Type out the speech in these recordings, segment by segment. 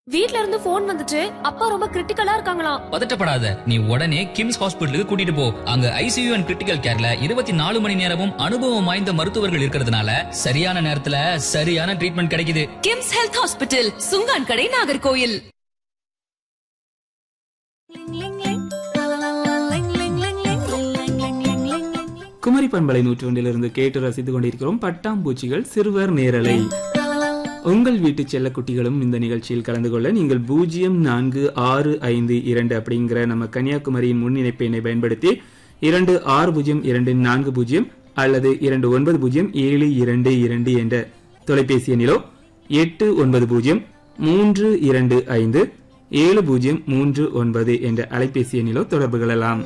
வீட்ல இருந்து போன் வந்துச்சு அப்பா ரொம்ப கிரிட்டிக்கலா இருக்காங்களாம் பதட்டப்படாத நீ உடனே கிம்ஸ் ஹாஸ்பிட்டலுக்கு கூட்டிட்டு போ அங்க ஐசியூ அண்ட் கிரிட்டிக்கல் கேர்ல இருபத்தி நாலு மணி நேரமும் அனுபவம் வாய்ந்த மருத்துவர்கள் இருக்கிறதுனால சரியான நேரத்துல சரியான ட்ரீட்மெண்ட் கிடைக்குது கிம்ஸ் ஹெல்த் ஹாஸ்பிட்டல் சுங்கான் கடை நாகர்கோயில் குமரி பண்பலை நூற்றொன்றிலிருந்து கேட்டு ரசித்துக் கொண்டிருக்கிறோம் பட்டாம்பூச்சிகள் சிறுவர் நேரலை உங்கள் வீட்டு செல்லக்குட்டிகளும் இந்த நிகழ்ச்சியில் கலந்து கொள்ள நீங்கள் பூஜ்ஜியம் நான்கு ஆறு ஐந்து இரண்டு அப்படிங்கிற நம்ம கன்னியாகுமரியின் முன்னிணைப்பு எண்ணை பயன்படுத்தி இரண்டு ஆறு பூஜ்ஜியம் இரண்டு நான்கு பூஜ்ஜியம் அல்லது இரண்டு ஒன்பது பூஜ்ஜியம் ஏழு இரண்டு இரண்டு என்ற தொலைபேசி எண்ணிலோ எட்டு ஒன்பது பூஜ்ஜியம் மூன்று இரண்டு ஐந்து ஏழு பூஜ்ஜியம் மூன்று ஒன்பது என்ற அலைபேசி எண்ணிலோ தொடர்பு கொள்ளலாம்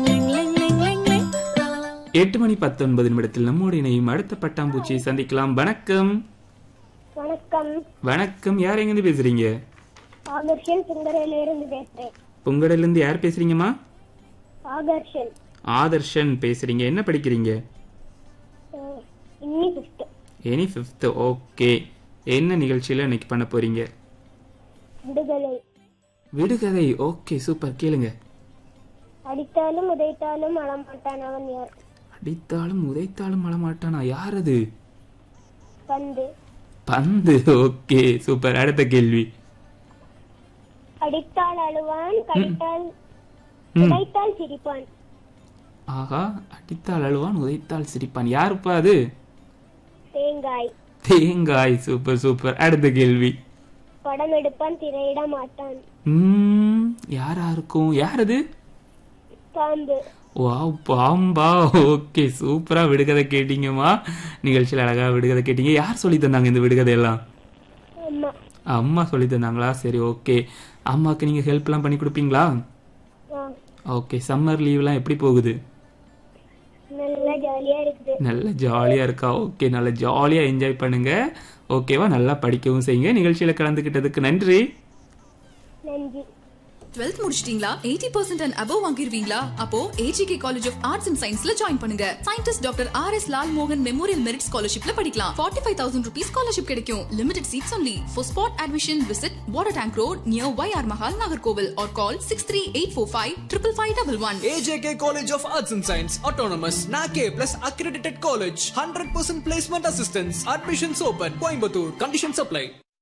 எட்டு மணி பத்தொன்பது நிமிடத்தில் நம்மோடு இணையும் அடுத்த பட்டாம்பூச்சியை சந்திக்கலாம் வணக்கம் வணக்கம் வணக்கம் யார் எங்கிருந்து பேசுறீங்க ஆகர்ஷன் சுந்தரையில இருந்து பேசுறேன் பொங்கடல இருந்து யார் பேசுறீங்கம்மா ஆகர்ஷன் ஆதர்ஷன் பேசுறீங்க என்ன படிக்கிறீங்க அஹ், இன்னி ஃபிஃப்த் எனி ஃபிஃப்த் ஓகே என்ன நிகழ்ச்சியில இன்னைக்கு பண்ண போறீங்க விடுதலை விடுகதை ஓகே சூப்பர் கேளுங்க அடித்தாலும் உதைத்தாலும் அழமாட்டான் அவன் யார் அடித்தாலும் உதைத்தாலும் அழமாட்டானா யார் அது பந்து பந்து ஓகே சூப்பர் அடுத்த கேள்வி அடித்தால் அழுவான் கடித்தால் ம். உதைத்தால் சிரிப்பான் ஆகா அடித்தால் அழுவான் உதைத்தால் சிரிப்பான் யாருப்பா அது தேங்காய் தேங்காய் சூப்பர் சூப்பர் அடுத்த கேள்வி படம் எடுப்பான் திரையிட மாட்டான் ம், யாரா இருக்கும் யார் அது பாம்பு வாவ் பாம்பா ஓகே சூப்பரா விடுகதை கேட்டீங்கம்மா நிகழ்ச்சியில் அழகா விடுகதை கேட்டீங்க யார் சொல்லி தந்தாங்க இந்த விடுகதை எல்லாம் அம்மா அம்மா சொல்லி தந்தாங்களா சரி ஓகே அம்மாவுக்கு நீங்க ஹெல்ப் எல்லாம் பண்ணி கொடுப்பீங்களா ஆ, ஓகே சம்மர் லீவ்லாம் எப்படி போகுது நல்லா ஜாலியா இருக்குது நல்ல ஜாலியா இருக்கா ஓகே நல்ல ஜாலியா என்ஜாய் பண்ணுங்க ஓகேவா நல்லா படிக்கவும் செய்யுங்க நிகழ்ச்சியில கலந்துக்கிட்டதுக்கு நன்றி நன்றி 12th முடிச்சிட்டீங்களா எயிட்டி பர்சன்ட் அண்ட் அபவ் வாங்கிருவீங்களா அப்போ AJK college of arts and சயின்ஸ்ல ஜாயின் பண்ணுங்க scientist doctor R S Lal மோகன் மெமோரியல் மெரிட் ஸ்காலர்ஷிப்ல படிக்கலாம் forty five thousand rupees scholarship கிடைக்கும் limited seats only for spot admission visit water tank road near Y R Mahal Nagercoil or call six three eight four five triple five double one AJK College of Arts and Science, Autonomous, NAKE plus accredited college, 100% placement assistance, admissions open, Coimbatore, conditions apply.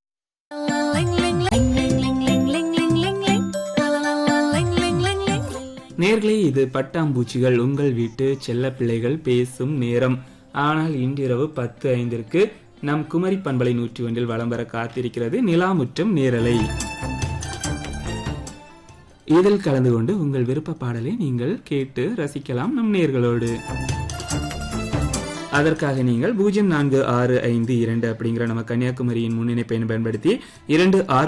நேர்களே இது பட்டாம்பூச்சிகள் உங்கள் வீட்டு செல்ல பிள்ளைகள் பேசும் நேரம் ஆனால் இன்றிரவு பத்து ஐந்திற்கு நம் குமரி பண்பலை நூற்றி ஒன்றில் வலம் வர காத்திருக்கிறது நிலாமுற்றம் நேரலை இதில் கலந்து கொண்டு உங்கள் விருப்ப பாடலை நீங்கள் கேட்டு ரசிக்கலாம் நம் நேர்களோடு அதற்காக நீங்கள் பூஜ்ஜியம் நான்கு ஆறு ஐந்து இரண்டு அப்படிங்கிற நம்ம கன்னியாகுமரியின் முன்னிணைப்பை பயன்படுத்தி இரண்டு ஆறு